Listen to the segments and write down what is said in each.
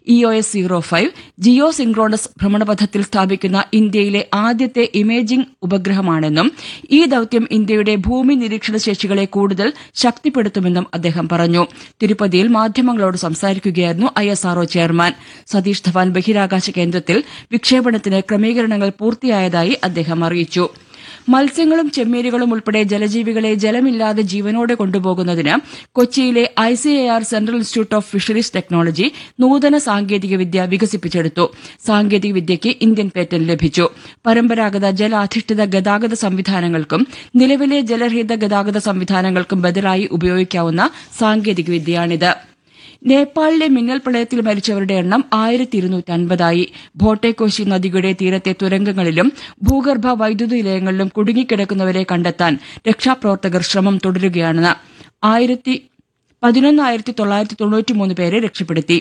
E O S zero five geosynchronous ഭ്രമണപഥത്തിൽ സ്ഥാപിക്കുന്ന ഇന്ത്യയിലെ ആദ്യത്തെ ഇമേജിംഗ് ഉപഗ്രഹമാണെന്നും ഈ ദൌത്യം ഇന്ത്യയുടെ ഭൂമി നിരീക്ഷണ ശേഷികളെ കൂടുതൽ ശക്തിപ്പെടുത്തുമെന്നും അദ്ദേഹം പറഞ്ഞു തിരുപ്പതിയിൽ മാധ്യമങ്ങളോട് സംസാരിക്കുകയായിരുന്നു I S R O chairman Satish Dhawan ബഹിരാകാശ കേന്ദ്രത്തിൽ വിക്ഷേപണത്തിന് ക്രമീകരണങ്ങൾ പൂർത്തിയായതായി അദ്ദേഹം അറിയിച്ചു മത്സ്യങ്ങളും ചെമ്മീനുകളും ഉൾപ്പെടെ ജലജീവികളെ ജലമില്ലാതെ ജീവനോടെ കൊണ്ടുപോകുന്നതിന് കൊച്ചിയിലെ I C A R central institute of fisheries technology നൂതന സാങ്കേതികവിദ്യ വികസിപ്പിച്ചെടുത്തു സാങ്കേതികവിദ്യയ്ക്ക് ഇന്ത്യൻ പേറ്റന്റ് ലഭിച്ചു പരമ്പരാഗത ജലാധിഷ്ഠിത ഗതാഗത സംവിധാനങ്ങൾക്കും നിലവിലെ ജലരഹിത ഗതാഗത സംവിധാനങ്ങൾക്കും ബദലായി ഉപയോഗിക്കാവുന്ന സാങ്കേതികവിദ്യയാണിത് നേപ്പാളിലെ മിന്നൽ പ്രളയത്തിൽ മരിച്ചവരുടെ എണ്ണം ആയിരത്തി ഇരുന്നൂറ്റി അൻപതായി ഭോട്ടേക്കോശി നദിയുടെ തീരത്തെ തുരങ്കങ്ങളിലും ഭൂഗർഭ വൈദ്യുത നിലയങ്ങളിലും കുടുങ്ങിക്കിടക്കുന്നവരെ കണ്ടെത്താൻ രക്ഷാപ്രവർത്തകർ ശ്രമം തുടരുകയാണ് ആയിരത്തി പതിനൊന്നായിരത്തി തൊള്ളായിരത്തി തൊണ്ണൂറ്റിമൂന്ന് പേരെ രക്ഷപ്പെടുത്തി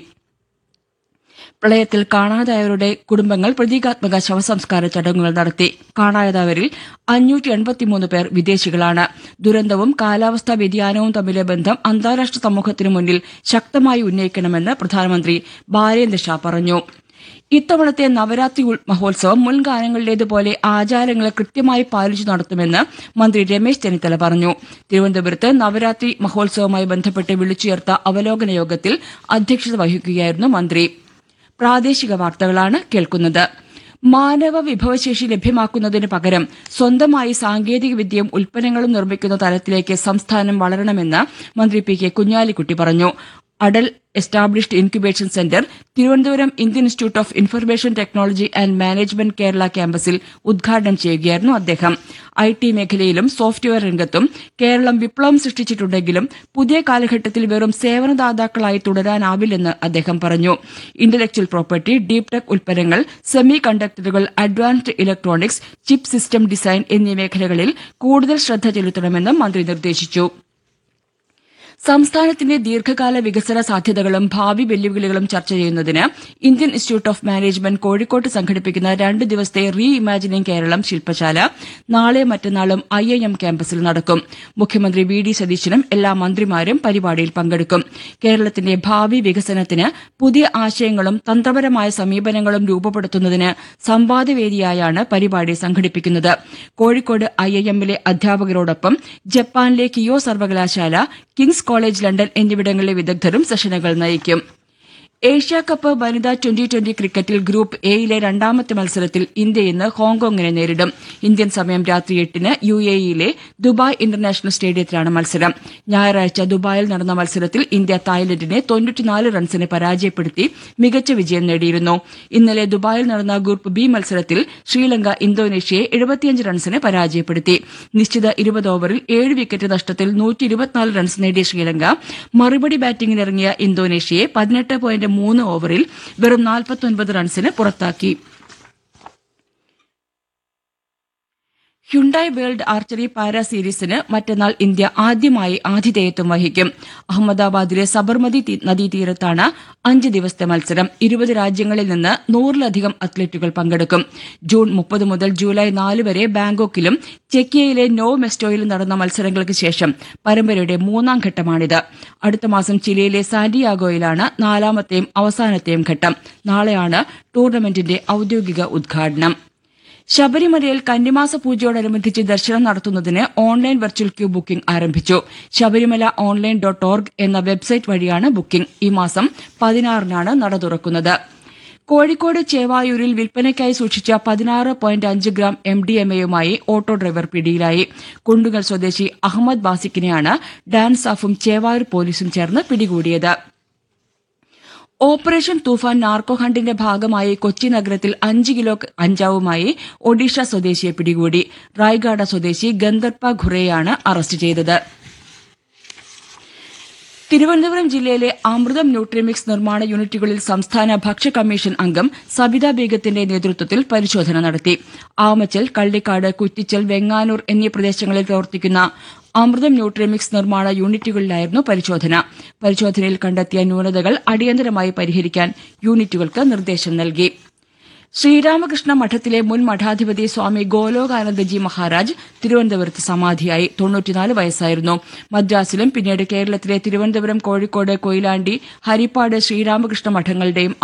പ്രളയത്തിൽ കാണാതായവരുടെ കുടുംബങ്ങൾ പ്രതീകാത്മക ശവസംസ്കാര ചടങ്ങുകൾ നടത്തി കാണാതായവരിൽ അഞ്ഞൂറ്റി എൺപത്തിമൂന്ന് പേർ വിദേശികളാണ് ദുരന്തവും കാലാവസ്ഥാ വ്യതിയാനവും തമ്മിലെ ബന്ധം അന്താരാഷ്ട്ര സമൂഹത്തിനു മുന്നിൽ ശക്തമായി ഉന്നയിക്കണമെന്ന് പ്രധാനമന്ത്രി ബാലേന്ദ്ര ഷാ പറഞ്ഞു ഇത്തവണത്തെ നവരാത്രി ഉൾ- മഹോത്സവം മുൻകാലങ്ങളിലേതുപോലെ ആചാരങ്ങൾ കൃത്യമായി പാലിച്ചു നടത്തുമെന്ന് മന്ത്രി രമേശ് ചെന്നിത്തല പറഞ്ഞു തിരുവനന്തപുരത്ത് നവരാത്രി മഹോത്സവവുമായി ബന്ധപ്പെട്ട് വിളിച്ചുയർത്ത അവലോകന യോഗത്തിൽ അധ്യക്ഷത വഹിക്കുകയായിരുന്നു മന്ത്രി പ്രാദേശിക വാർത്തകളാണ് കേൾക്കുന്നത് മാനവ വിഭവശേഷി ലഭ്യമാക്കുന്നതിന് പകരം സ്വന്തമായി സാങ്കേതിക വിദ്യയും ഉൽപ്പന്നങ്ങളും നിർമ്മിക്കുന്ന തലത്തിലേക്ക് സംസ്ഥാനം വളരണമെന്ന് മന്ത്രി പി കെ കുഞ്ഞാലിക്കുട്ടി പറഞ്ഞു Atal established incubation centre Thiruvananthapuram Indian institute of information technology and management Kerala ക്യാമ്പസിൽ ഉദ്ഘാടനം ചെയ്യുകയായിരുന്നു അദ്ദേഹം ഐ ടി മേഖലയിലും സോഫ്റ്റ്വെയർ രംഗത്തും കേരളം വിപ്ലവം സൃഷ്ടിച്ചിട്ടുണ്ടെങ്കിലും പുതിയ കാലഘട്ടത്തിൽ വെറും സേവനദാതാക്കളായി തുടരാനാവില്ലെന്ന് അദ്ദേഹം പറഞ്ഞു ഇന്റലക്ച്വൽ പ്രോപ്പർട്ടി ഡീപ് ടെക് ഉൽപ്പന്നങ്ങൾ സെമി കണ്ടക്ടറുകൾ advanced electronics chip system design എന്നീ മേഖലകളിൽ കൂടുതൽ ശ്രദ്ധ ചെലുത്തണമെന്നും മന്ത്രി നിർദ്ദേശിച്ചു സംസ്ഥാനത്തിന്റെ ദീർഘകാല വികസന സാധ്യതകളും ഭാവി വെല്ലുവിളികളും ചർച്ച ചെയ്യുന്നതിന് ഇന്ത്യൻ ഇൻസ്റ്റിറ്റ്യൂട്ട് ഓഫ് മാനേജ്മെന്റ് കോഴിക്കോട്ട് സംഘടിപ്പിക്കുന്ന രണ്ട് ദിവസത്തെ റീ ഇമാജിനിംഗ് കേരളം ശില്പശാല നാളെ മറ്റന്നാളും ഐ ഐ എം ക്യാമ്പസിൽ നടക്കും മുഖ്യമന്ത്രി വി ഡി സതീശനും എല്ലാ മന്ത്രിമാരും പരിപാടിയിൽ പങ്കെടുക്കും കേരളത്തിന്റെ ഭാവി വികസനത്തിന് പുതിയ ആശയങ്ങളും തന്ത്രപരമായ സമീപനങ്ങളും രൂപപ്പെടുത്തുന്നതിന് സംവാദവേദിയായാണ് പരിപാടി സംഘടിപ്പിക്കുന്നത് കോഴിക്കോട് ഐ ഐ എമ്മിലെ അധ്യാപകരോടൊപ്പം ജപ്പാനിലെ കിയോ സർവകലാശാല കിങ്സ് കോളേജ് ലണ്ടൻ എന്നിവിടങ്ങളിലെ വിദഗ്ധരും സെഷനുകൾ നയിക്കും ഏഷ്യാ കപ്പ് വനിതാ ട്വന്റി ട്വന്റി ക്രിക്കറ്റിൽ ഗ്രൂപ്പ് എയിലെ രണ്ടാമത്തെ മത്സരത്തിൽ ഇന്ത്യ ഇന്ന് ഹോങ്കോങ്ങിനെ നേരിടും ഇന്ത്യൻ സമയം രാത്രി എട്ടിന് യു എ ഇയിലെ ദുബായ് ഇന്റർനാഷണൽ സ്റ്റേഡിയത്തിലാണ് മത്സരം ഞായറാഴ്ച ദുബായിൽ നടന്ന മത്സരത്തിൽ ഇന്ത്യ തായ്ലൻഡിനെ തൊണ്ണൂറ്റിനാല് റൺസിന് പരാജയപ്പെടുത്തി മികച്ച വിജയം നേടിയിരുന്നു ഇന്നലെ ദുബായിൽ നടന്ന ഗ്രൂപ്പ് ബി മത്സരത്തിൽ ശ്രീലങ്ക ഇന്തോനേഷ്യയെ എഴുപത്തിയഞ്ച് റൺസിന് പരാജയപ്പെടുത്തി നിശ്ചിത ഇരുപത് ഓവറിൽ ഏഴ് വിക്കറ്റ് നഷ്ടത്തിൽ നൂറ്റി ഇരുപത്തിനാല് റൺസ് നേടിയ ശ്രീലങ്ക മറുപടി ബാറ്റിംഗിനിറങ്ങിയ ഇന്തോനേഷ്യയെ പതിനെട്ട് പോയിന്റ് മൂന്ന് ഓവറിൽ വെറും നാൽപ്പത്തൊൻപത് റൺസിന് പുറത്താക്കി ഹ്യുണ്ടായി വേൾഡ് ആർച്ചറി പാരാ സീരീസിന് മറ്റന്നാൾ ഇന്ത്യ ആദ്യമായി ആതിഥേയത്വം വഹിക്കും അഹമ്മദാബാദിലെ സബർമതി തീ- നദീതീരത്താണ് അഞ്ച് ദിവസത്തെ മത്സരം ഇരുപത് രാജ്യങ്ങളിൽ നിന്ന് നൂറിലധികം അത്ലറ്റുകൾ പങ്കെടുക്കും ജൂൺ മുപ്പത് മുതൽ ജൂലൈ നാല് വരെ ബാങ്കോക്കിലും ചെക്കിയയിലെ നോ മെസ്റ്റോയിലും നടന്ന മത്സരങ്ങൾക്ക് ശേഷം പരമ്പരയുടെ മൂന്നാം ഘട്ടമാണിത് അടുത്ത മാസം ചിലിയിലെ സാന്റിയാഗോയിലാണ് നാലാമത്തെയും അവസാനത്തെയും ഘട്ടം നാളെയാണ് ടൂർണമെന്റിന്റെ ഔദ്യോഗിക ഉദ്ഘാടനം ശബരിമലയിൽ കന്നിമാസ പൂജയോടനുബന്ധിച്ച് ദർശനം നടത്തുന്നതിന് ഓൺലൈൻ വെർച്വൽ ക്യൂ ബുക്കിംഗ് ആരംഭിച്ചു ശബരിമല ഓൺലൈൻ ഡോട്ട് ഓർഗ് എന്ന വെബ്സൈറ്റ് വഴിയാണ് ബുക്കിംഗ് ഈ മാസം പതിനാറിനാണ് നട തുറക്കുന്നത് കോഴിക്കോട് ചേവായൂരിൽ വിൽപ്പനയ്ക്കായി സൂക്ഷിച്ച പതിനാറ് പോയിന്റ് അഞ്ച് ഗ്രാം എം ഡി എം എയുമായി ഓട്ടോ ഡ്രൈവർ പിടിയിലായി കുണ്ടുങ്ങൽ സ്വദേശി അഹമ്മദ് ബാസിക്കിനെയാണ് ഡാൻസാഫും ചേവായൂർ പോലീസും ചേർന്ന് പിടികൂടിയത് ഓപ്പറേഷൻ തൂഫാൻ നാർക്കോ ഹണ്ടിന്റെ ഭാഗമായി കൊച്ചി നഗരത്തിൽ അഞ്ച് കിലോ കഞ്ചാവുമായി ഒഡീഷ സ്വദേശിയെ പിടികൂടി റായ്ഗാഡ സ്വദേശി ഗന്ധർപ്പ ഖുറെയാണ് അറസ്റ്റ് ചെയ്തത് തിരുവനന്തപുരം ജില്ലയിലെ അമൃതം ന്യൂട്രിമിക്സ് നിർമ്മാണ യൂണിറ്റുകളിൽ സംസ്ഥാന ഭക്ഷ്യ കമ്മീഷൻ അംഗം സബിത ബേഗത്തിന്റെ നേതൃത്വത്തിൽ പരിശോധന നടത്തി ആമച്ചൽ കള്ളിക്കാട് കുറ്റിച്ചൽ വെങ്ങാനൂർ എന്നീ പ്രദേശങ്ങളിൽ പ്രവർത്തിക്കുന്ന അമൃതം ന്യൂട്രിമിക്സ് നിർമ്മാണ യൂണിറ്റുകളിലായിരുന്നു പരിശോധന പരിശോധനയിൽ കണ്ടെത്തിയ ന്യൂനതകൾ അടിയന്തരമായി പരിഹരിക്കാൻ യൂണിറ്റുകൾക്ക് നിർദ്ദേശം നൽകി ശ്രീരാമകൃഷ്ണ മഠത്തിലെ മുൻ മഠാധിപതി സ്വാമി ഗോലോകാനന്ദജി മഹാരാജ് തിരുവനന്തപുരത്ത് സമാധിയായി തൊണ്ണൂറ്റിനാല് വയസ്സായിരുന്നു മദ്രാസിലും പിന്നീട് കേരളത്തിലെ തിരുവനന്തപുരം കോഴിക്കോട് കൊയിലാണ്ടി ഹരിപ്പാട് ശ്രീരാമകൃഷ്ണ മഠങ്ങളുടെയും